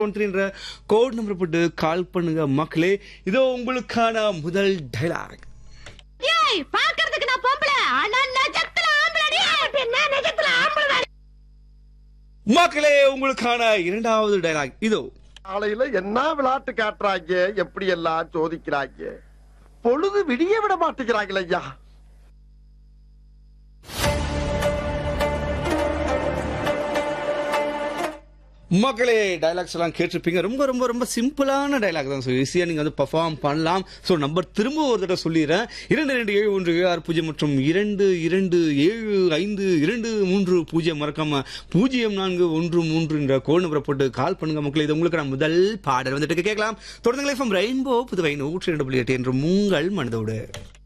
என்ற code number போட்டு கால் பண்ணுங்க மக்களே இதோ உங்களுக்கான முதல் டைலாக் ஏய் பாக்குறதுக்கு நான் பொம்பளை ஆனா நெஜத்துல ஆம்பளடி என்ன நெஜத்துல ஆம்பளை மக்களே உங்களுக்கான இரண்டாவது டைலாக் இதோ காலையில என்ன விளையாட்டு காட்டுறாங்க எப்படி எல்லாம் சோதிக்கிறாங்க பொழுது விடிய விட மாட்டேங்கிறாங்களே ஐயா மக்களே டைலாக்ஸ் எல்லாம் கேட்டிருப்பீங்க ரொம்ப ரொம்ப ரொம்ப சிம்பிளான டைலாக் தான் ஸோ ஈஸியாக நீங்கள் வந்து பர்ஃபார்ம் பண்ணலாம் ஸோ நம்பர் திரும்ப ஒரு தடவை சொல்லிடுறேன் இரண்டு ரெண்டு ஏழு ஒன்று ஏழு ஆறு பூஜ்ஜியம் மற்றும் இரண்டு இரண்டு ஏழு ஐந்து இரண்டு மூன்று பூஜ்ஜியம் மறக்காம பூஜ்ஜியம் நான்கு ஒன்று மூன்று என்ற கோல் நம்பரை போட்டு கால் பண்ணுங்க மக்களே இது உங்களுக்கு நான் முதல் பாடல் வந்துட்டு கேட்கலாம் தொடர்ந்து ரெயின்போ புதுவை நூற்றி ரெண்டு புள்ளி எட்டு என்று உங்கள் மனதோடு